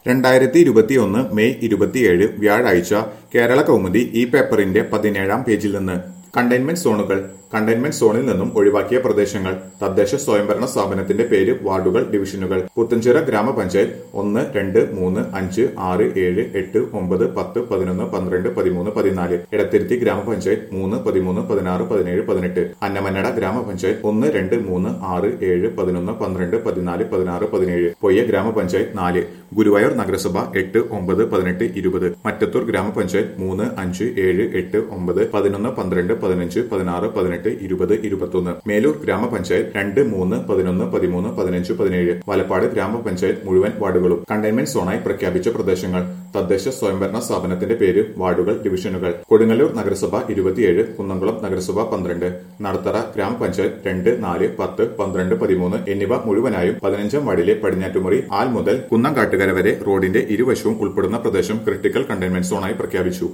രണ്ടായിരത്തി ഇരുപത്തിയൊന്ന് മെയ് ഇരുപത്തിയേഴ് വ്യാഴാഴ്ച കേരള കൗമുദി ഈ പേപ്പറിന്റെ പതിനേഴാം പേജിൽ നിന്ന് കണ്ടെയ്ൻമെന്റ് സോണുകൾ കണ്ടെയ്ൻമെന്റ് സോണിൽ നിന്നും ഒഴിവാക്കിയ പ്രദേശങ്ങൾ തദ്ദേശ സ്വയംഭരണ സ്ഥാപനത്തിന്റെ പേര് വാർഡുകൾ ഡിവിഷനുകൾ പുത്തഞ്ചിറ ഗ്രാമപഞ്ചായത്ത് ഒന്ന് രണ്ട് മൂന്ന് അഞ്ച് ആറ് ഏഴ് എട്ട് ഒമ്പത് പത്ത് പതിനൊന്ന് പന്ത്രണ്ട് പതിമൂന്ന് പതിനാല് എടത്തിരുത്തി ഗ്രാമപഞ്ചായത്ത് മൂന്ന് പതിമൂന്ന് പതിനാറ് പതിനേഴ് പതിനെട്ട് അന്നമന്നട ഗ്രാമപഞ്ചായത്ത് ഒന്ന് രണ്ട് മൂന്ന് ആറ് ഏഴ് പതിനൊന്ന് പന്ത്രണ്ട് പതിനാല് പതിനാറ് പതിനേഴ് പൊയ്യ ഗ്രാമപഞ്ചായത്ത് നാല് ഗുരുവായൂർ നഗരസഭ എട്ട് ഒമ്പത് പതിനെട്ട് ഇരുപത് മറ്റത്തൂർ ഗ്രാമപഞ്ചായത്ത് മൂന്ന് അഞ്ച് ഏഴ് എട്ട് ഒമ്പത് പതിനൊന്ന് പന്ത്രണ്ട് പതിനഞ്ച് പതിനാറ് പതിനെട്ട് ഇരുപത് ഇരുപത്തൊന്ന് മേലൂർ ഗ്രാമപഞ്ചായത്ത് രണ്ട് മൂന്ന് പതിനൊന്ന് പതിമൂന്ന് പതിനഞ്ച് പതിനേഴ് വലപ്പാട് ഗ്രാമപഞ്ചായത്ത് മുഴുവൻ വാർഡുകളും കണ്ടെയ്ൻമെന്റ് സോണായി പ്രഖ്യാപിച്ച പ്രദേശങ്ങൾ തദ്ദേശ സ്വയംഭരണ സ്ഥാപനത്തിന്റെ പേര് വാർഡുകൾ ഡിവിഷനുകൾ കൊടുങ്ങല്ലൂർ നഗരസഭ ഇരുപത്തിയേഴ് കുന്നംകുളം നഗരസഭ പന്ത്രണ്ട് നടത്തറ ഗ്രാമപഞ്ചായത്ത് രണ്ട് നാല് പത്ത് പന്ത്രണ്ട് പതിമൂന്ന് എന്നിവ മുഴുവനായും പതിനഞ്ചാം വാർഡിലെ പടിഞ്ഞാറ്റുമുറി ആൽ മുതൽ കുന്നംകാട്ടുകര വരെ റോഡിന്റെ ഇരുവശവും ഉൾപ്പെടുന്ന പ്രദേശം ക്രിട്ടിക്കൽ കണ്ടെയ്ൻമെന്റ് സോണായി പ്രഖ്യാപിച്ചു